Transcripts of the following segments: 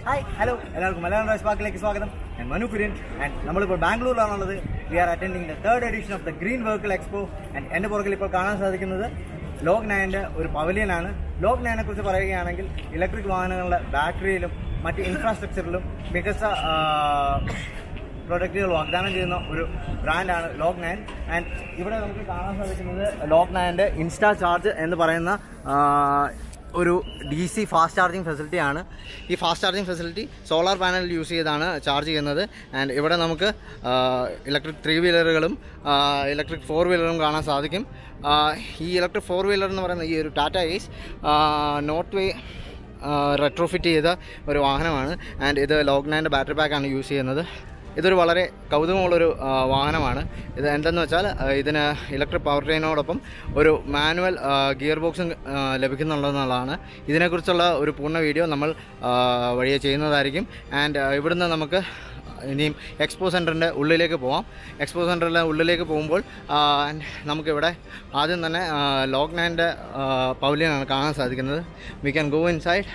hi hello എല്ലാവർക്കും Malayalam rice പാർക്കിലേക്ക് സ്വാഗതം ഞാൻ മനു കുര്യൻ ആൻഡ് നമ്മളിപ്പോൾ ബാംഗ്ലൂരിലാണുള്ളത് we are attending the third edition of the green vehicle expo and എൻ്റെ പുറകിൽ ഇപ്പോൾ കാണാൻ സാധിക്കുന്നത് ലോക് നയൻ്റെ ഒരു പവലിയനാണ് ലോക് നയനെ കുറിച്ച് പറയുകയാണെങ്കിൽ ഇലക്ട്രിക് വാഹനങ്ങളുടെ ബാറ്ററിയിലും മറ്റ് ഇൻഫ്രാസ്ട്രക്ചറിലും മികച്ച ആ, പ്രൊഡക്റ്റുകൾ വാഗ്ദാനം ചെയ്യുന്ന ഒരു ബ്രാൻഡാണ് ലോക് നയൻ ആൻഡ് ഇവിടെ നമുക്ക് കാണാൻ സാധിക്കുന്നത് ലോക് നയൻ്റെ ഇൻസ്റ്റാ ചാർജ് എന്ന് പറയുന്ന ആ, ഒരു ഡി സി ഫാസ്റ്റ് ചാർജിങ് ഫെസിലിറ്റിയാണ് ഈ fast charging facility solar panel use ചെയ്താണ് ചാർജ് ചെയ്യുന്നത് ആൻഡ് ഇവിടെ നമുക്ക് ഇലക്ട്രിക് ത്രീ വീലറുകളും ഇലക്ട്രിക് ഫോർ വീലറും കാണാൻ സാധിക്കും ആ, ഈ ഇലക്ട്രിക് ഫോർ വീലർ എന്ന് പറയുന്ന ഈ ഒരു Tata ace Northway retrofit ചെയ്ത ഒരു വാഹനമാണ് ആൻഡ് ഇത് ലോക്നൈൻ്റെ ബാറ്ററി പാക്കാണ് യൂസ് ചെയ്യുന്നത് ഇതൊരു വളരെ കൗതുകമുള്ളൊരു ആ, വാഹനമാണ് ഇത് എന്തെന്ന് വെച്ചാൽ ആ, ഇതിന് ഇലക്ട്രിക് പവർ ട്രെയിനോടൊപ്പം ഒരു മാനുവൽ ഗിയർ ബോക്സും ആ, ലഭിക്കുന്നുള്ളതെന്നുള്ളതാണ് ഇതിനെക്കുറിച്ചുള്ള ഒരു പൂർണ്ണ വീഡിയോ നമ്മൾ ആ, വഴിയെ ചെയ്യുന്നതായിരിക്കും ആൻഡ് ഇവിടുന്ന് നമുക്ക് ഇനിയും എക്സ്പോ സെൻറ്ററിൻ്റെ ഉള്ളിലേക്ക് പോവാം എക്സ്പോ സെൻറ്ററിൻ്റെ ഉള്ളിലേക്ക് പോകുമ്പോൾ ആ, നമുക്കിവിടെ ആദ്യം തന്നെ ലോക്ക് നയൻ്റെ പവലിയനാണ് കാണാൻ സാധിക്കുന്നത് we can go inside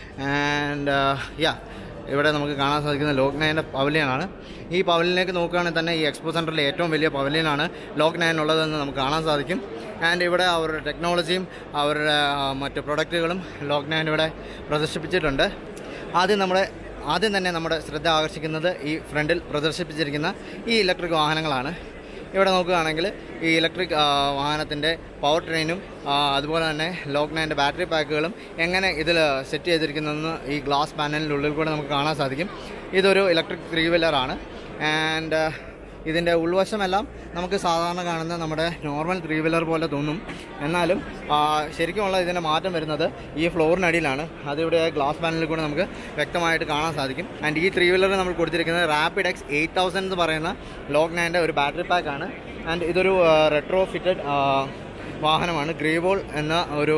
and yeah ഇവിടെ നമുക്ക് കാണാൻ സാധിക്കുന്ന ലോക്ക് നയൻ്റെ പവലിയനാണ് ഈ പവലിയനിലേക്ക് നോക്കുകയാണെങ്കിൽ തന്നെ ഈ എക്സ്പോ സെൻറ്ററിലെ ഏറ്റവും വലിയ പവലിയനാണ് ലോക്ക് നയൻ ഉള്ളതെന്ന് നമുക്ക് കാണാൻ സാധിക്കും ആൻഡ് ഇവിടെ അവരുടെ ടെക്നോളജിയും അവരുടെ ആ, മറ്റ് പ്രൊഡക്റ്റുകളും ലോക്ക് നയൻ ഇവിടെ പ്രദർശിപ്പിച്ചിട്ടുണ്ട് ആദ്യം നമ്മുടെ ആദ്യം തന്നെ നമ്മുടെ ശ്രദ്ധ ആകർഷിക്കുന്നത് ഈ ഫ്രണ്ടിൽ പ്രദർശിപ്പിച്ചിരിക്കുന്ന ഈ ഇലക്ട്രിക് വാഹനങ്ങളാണ് ഇവിടെ നോക്കുകയാണെങ്കിൽ ഈ ഇലക്ട്രിക് വാഹനത്തിൻ്റെ പവർ ട്രെയിനും ആ, അതുപോലെ തന്നെ ലോക്ക് നയൻ്റെ ബാറ്ററി പാക്കുകളും എങ്ങനെ ഇതിൽ സെറ്റ് ചെയ്തിരിക്കുന്നതെന്ന് ഈ ഗ്ലാസ് പാനലിൻ്റെ ഉള്ളിൽ കൂടെ നമുക്ക് കാണാൻ സാധിക്കും ഇതൊരു ഇലക്ട്രിക് ത്രീ വീലറാണ് ആൻഡ് ഇതിൻ്റെ ഉൾവശമെല്ലാം നമുക്ക് സാധാരണ കാണുന്ന നമ്മുടെ നോർമൽ ത്രീ വീലർ പോലെ തോന്നും എന്നാലും ആ, ശരിക്കുമുള്ള ഇതിൻ്റെ മാറ്റം വരുന്നത് ഈ ഫ്ലോറിനടിയിലാണ് അതിവിടെ ഗ്ലാസ് പാനലിൽ കൂടെ നമുക്ക് വ്യക്തമായിട്ട് കാണാൻ സാധിക്കും ആൻഡ് ഈ ത്രീ വീലർ നമ്മൾ കൊടുത്തിരിക്കുന്നത് റാപ്പിഡ് എക്സ് എയ്റ്റ് തൗസൻഡ് എന്ന് പറയുന്ന ലോക്ക് നയൻ്റെ ഒരു ബാറ്ററി പാക്കാണ് ആൻഡ് ഇതൊരു റെട്രോ ഫിറ്റഡ് വാഹനമാണ് ഗ്രേബോൾ എന്ന ഒരു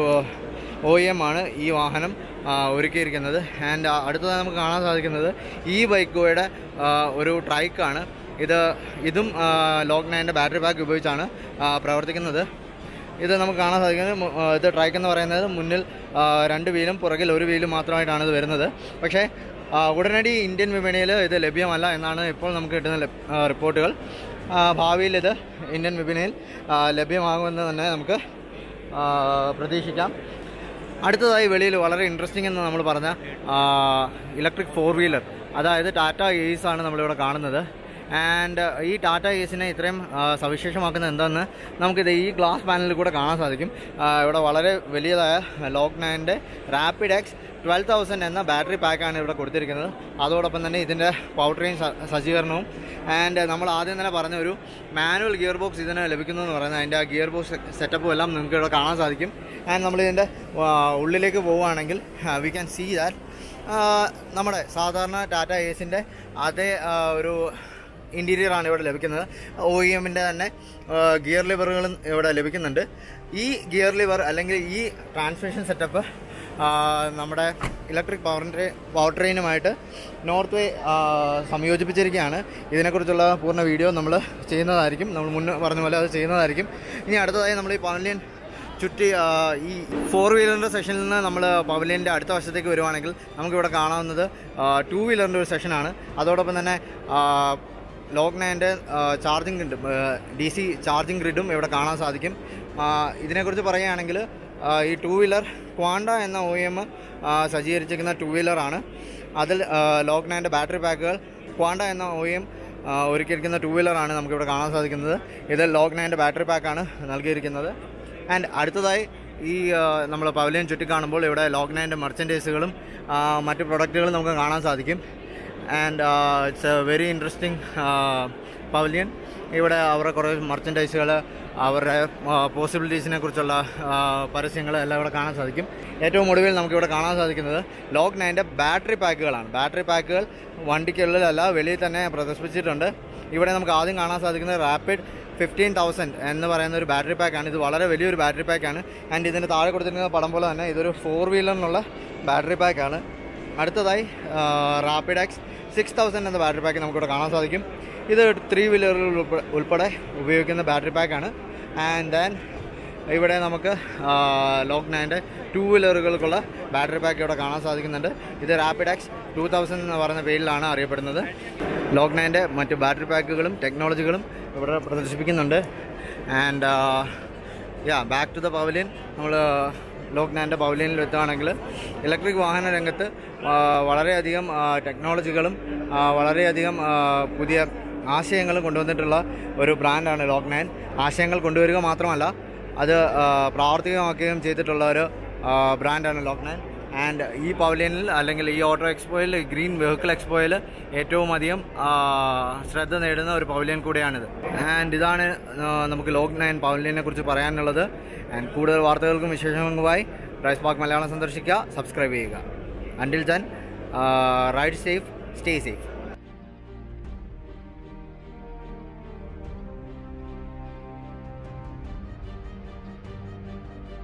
ഒ എം ആണ് ഈ വാഹനം ആ, ഒരുക്കിയിരിക്കുന്നത് ആൻഡ് അടുത്തതായി നമുക്ക് കാണാൻ സാധിക്കുന്നത് ഈ ബൈക്കോയുടെ ഒരു ട്രൈക്കാണ് ഇത് ഇതും ലോക്ക് നയൻ്റെ ബാറ്ററി പാക്ക് ഉപയോഗിച്ചാണ് ആ, പ്രവർത്തിക്കുന്നത് ഇത് നമുക്ക് കാണാൻ സാധിക്കുന്നത് മു- ആ, ഇത് ട്രൈക്ക് എന്ന് പറയുന്നത് മുന്നിൽ ആ, രണ്ട് വീലും പുറകിൽ ഒരു വീലും മാത്രമായിട്ടാണ് ഇത് വരുന്നത് പക്ഷേ ആ, ഉടനടി ഇന്ത്യൻ വിപണിയിൽ ഇത് ലഭ്യമല്ല എന്നാണ് ഇപ്പോൾ നമുക്ക് കിട്ടുന്ന ലഭ്- ആ, റിപ്പോർട്ടുകൾ ആ, ഭാവിയിൽ ഇത് ഇന്ത്യൻ വിപണിയിൽ ആ, ലഭ്യമാകുമെന്ന് തന്നെ നമുക്ക് ആ, പ്രതീക്ഷിക്കാം അടുത്തതായി വെളിയിൽ വളരെ ഇൻട്രസ്റ്റിംഗ് എന്ന് നമ്മൾ പറഞ്ഞ ഇലക്ട്രിക് ഫോർ വീലർ അതായത് ടാറ്റ ഏസ് ആണ് നമ്മളിവിടെ കാണുന്നത് ആൻഡ് ഈ ടാറ്റ ഏസിനെ ഇത്രയും ആ, സവിശേഷമാക്കുന്നത് എന്താണെന്ന് നമുക്കിത് ഈ ഗ്ലാസ് പാനലിൽ കൂടെ കാണാൻ സാധിക്കും ആ, ഇവിടെ വളരെ വലിയതായ ലോക്ക് നയൻ്റെ റാപ്പിഡ് എക്സ് ട്വൽവ് തൗസൻഡ് എന്ന ബാറ്ററി പാക്കാണ് ഇവിടെ കൊടുത്തിരിക്കുന്നത് അതോടൊപ്പം തന്നെ ഇതിൻ്റെ പവർ ട്രെയിൻ സ- സജ്ജീകരണവും ആൻഡ് നമ്മൾ ആദ്യം തന്നെ പറഞ്ഞ ഒരു മാനുവൽ ഗിയർ ബോക്സ് ഇതിന് ലഭിക്കുന്നു എന്ന് പറയുന്നത് അതിൻ്റെ ആ ഗിയർ ബോക്സ് സെറ്റപ്പും എല്ലാം നിങ്ങൾക്ക് ഇവിടെ കാണാൻ സാധിക്കും ആൻഡ് നമ്മൾ ഇതിൻ്റെ ഉള്ളിലേക്ക് പോവുകയാണെങ്കിൽ വി ക്യാൻ സീ ദാറ്റ് നമ്മുടെ സാധാരണ ടാറ്റ ഏസിൻ്റെ അതേ ആ, ഒരു ഇൻറ്റീരിയറാണ് ഇവിടെ ലഭിക്കുന്നത് ഒ ഇ എമ്മിൻ്റെ തന്നെ ഗിയർ ലിവറുകളും ഇവിടെ ലഭിക്കുന്നുണ്ട് ഈ ഗിയർ ലിവർ അല്ലെങ്കിൽ ഈ ട്രാൻസ്മിഷൻ സെറ്റപ്പ് നമ്മുടെ ഇലക്ട്രിക് പവറിൻ്റെ പവർ ട്രെയിനുമായിട്ട് നോർത്ത് വേ സംയോജിപ്പിച്ചിരിക്കുകയാണ് ഇതിനെക്കുറിച്ചുള്ള പൂർണ്ണ വീഡിയോ നമ്മൾ ചെയ്യുന്നതായിരിക്കും നമ്മൾ മുന്നേ പറഞ്ഞ പോലെ അത് ചെയ്യുന്നതായിരിക്കും ഇനി അടുത്തതായി നമ്മൾ ഈ പവലിയൻ ചുറ്റി ആ, ഈ ഫോർ വീലറിൻ്റെ സെഷനിൽ നിന്ന് നമ്മൾ പവലിയൻ്റെ അടുത്ത വശത്തേക്ക് വരുവാണെങ്കിൽ നമുക്കിവിടെ കാണാവുന്നത് ടു വീലറിൻ്റെ ഒരു സെഷനാണ് അതോടൊപ്പം തന്നെ ലോക്ക് നയൻ്റെ ചാർജിങ് ഗ്രിഡും ഡി സി ചാർജിങ് ഗ്രിഡും ഇവിടെ കാണാൻ സാധിക്കും ആ, ഇതിനെക്കുറിച്ച് പറയുകയാണെങ്കിൽ ആ, ഈ ടു വീലർ ക്വാണ്ട എന്ന ഒ എം സജ്ജീകരിച്ചിരിക്കുന്ന ടു വീലറാണ് അതിൽ ലോക്ക് നയൻ്റെ ബാറ്ററി പാക്കുകൾ ക്വാണ്ട എന്ന ഒ എം ഒരുക്കിയിരിക്കുന്ന ടു വീലറാണ് നമുക്കിവിടെ കാണാൻ സാധിക്കുന്നത് ഇത് ലോക്ക് നയൻ്റെ ബാറ്ററി പാക്കാണ് നൽകിയിരിക്കുന്നത് ആൻഡ് അടുത്തതായി ഈ നമ്മൾ പവലിയൻ ചുറ്റി കാണുമ്പോൾ ഇവിടെ ലോക്ക് നയൻ്റെ മെർച്ചൻറ്റൈസുകളും മറ്റ് പ്രൊഡക്റ്റുകളും നമുക്ക് കാണാൻ സാധിക്കും and it's a very interesting pavilion ഇവിടെ അവരുടെ കുറേ മെർച്ചൻറ്റൈസുകൾ അവരുടെ പോസിബിലിറ്റീസിനെ കുറിച്ചുള്ള പരസ്യങ്ങൾ എല്ലാം ഇവിടെ കാണാൻ സാധിക്കും ഏറ്റവും ഒടുവിൽ നമുക്കിവിടെ കാണാൻ സാധിക്കുന്നത് ലോക്ക് നയൻ്റെ ബാറ്ററി പാക്കുകളാണ് ബാറ്ററി പാക്കുകൾ വണ്ടിക്കുള്ളിലല്ല വെളിയിൽ തന്നെ പ്രദർശിപ്പിച്ചിട്ടുണ്ട് ഇവിടെ നമുക്ക് ആദ്യം കാണാൻ സാധിക്കുന്നത് റാപ്പിഡ് ഫിഫ്റ്റീൻ തൗസൻഡ് എന്ന് പറയുന്ന ഒരു ബാറ്ററി പാക്കാണ് ഇത് വളരെ വലിയൊരു ബാറ്ററി പാക്കാണ് ആൻഡ് ഇതിന് താഴെ കൊടുത്തിരിക്കുന്ന പടം പോലെ തന്നെ ഇതൊരു ഫോർ വീലറിനുള്ള ബാറ്ററി പാക്കാണ് അടുത്തതായി റാപ്പിഡ് എക്സ് സിക്സ് തൗസൻഡ് എന്ന ബാറ്ററി പാക്ക് നമുക്കിവിടെ കാണാൻ സാധിക്കും ഇത് ത്രീ വീലറുകൾ ഉൾപ്പെടെ ഉൾപ്പെടെ ഉപയോഗിക്കുന്ന ബാറ്ററി പാക്കാണ് ആൻഡ് ദെൻ ഇവിടെ നമുക്ക് ലോക്ക് നയൻ്റെ ടൂ വീലറുകൾക്കുള്ള ബാറ്ററി പാക്ക് ഇവിടെ കാണാൻ സാധിക്കുന്നുണ്ട് ഇത് റാപ്പിഡാക്സ് ടൂ തൗസൻഡ് എന്ന് പറയുന്ന പേരിലാണ് അറിയപ്പെടുന്നത് ലോഗ് നയൻ്റെ മറ്റ് ബാറ്ററി പാക്കുകളും ടെക്നോളജികളും ഇവിടെ പ്രദർശിപ്പിക്കുന്നുണ്ട് and yeah back to the pavilion നമ്മൾ ലോക്നാൻ്റെ പവലിയനിൽ എത്തുകയാണെങ്കിൽ ഇലക്ട്രിക് വാഹന രംഗത്ത് ആ, വളരെയധികം ആ, ടെക്നോളജികളും ആ, വളരെയധികം ആ, പുതിയ ആശയങ്ങളും കൊണ്ടുവന്നിട്ടുള്ള ഒരു ബ്രാൻഡാണ് ലോക്ക് നയൻ ആശയങ്ങൾ കൊണ്ടുവരിക മാത്രമല്ല അത് ആ, പ്രാവർത്തികമാക്കുകയും ചെയ്തിട്ടുള്ള ഒരു ആ, ബ്രാൻഡാണ് ലോക്ക് നയൻ ആൻഡ് ഈ പവലിയനിൽ അല്ലെങ്കിൽ ഈ ഓട്ടോ എക്സ്പോയിൽ ഗ്രീൻ വെഹിക്കിൾ എക്സ്പോയിൽ ഏറ്റവും അധികം ആ, ശ്രദ്ധ നേടുന്ന ഒരു പവലിയൻ കൂടെയാണിത് ആൻഡ് ഇതാണ് ആ, നമുക്ക് ലോക്ക് നയൻ പവലിയനെ കുറിച്ച് പറയാനുള്ളത് ആൻഡ് കൂടുതൽ വാർത്തകൾക്കും വിശേഷങ്ങൾക്കുമായി റൈസ് പാർക്ക് മലയാളം സന്ദർശിക്കുക സബ്സ്ക്രൈബ് ചെയ്യുക until then ride safe stay safe